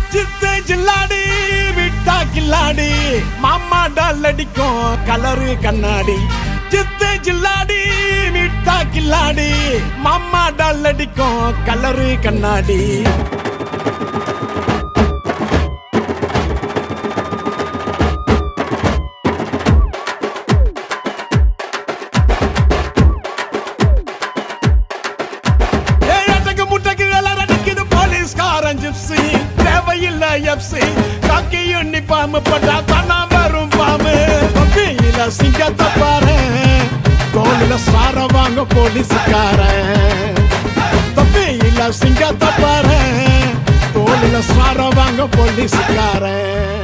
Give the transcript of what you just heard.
சித்து ஜில்லாடி விட்டா கில்லாடி மாமா டால் அடிக்கும் கலரு கண்ணாடி சித்து ஜில்லாடி விட்டா கில்லாடி மாமா டால் அடிக்கும் கலரு கண்ணாடி ஏழட்டுக்கு முட்டைக்கு எல்லாம் அடிக்குது போலீஸ்காரன் ஜிப்ஸி தேவையில்லை எப்சி காக்கி யூனிஃபார்ம் போட்டா தானா வரும் பாம்பு தொப்பியில சிங்கத்தை பாரு தோளில சார வாங்க போலீஸ்காரன் தொப்பியில சிங்கத்தை பாரு தோளில சார வாங்க போலீஸ்காரன்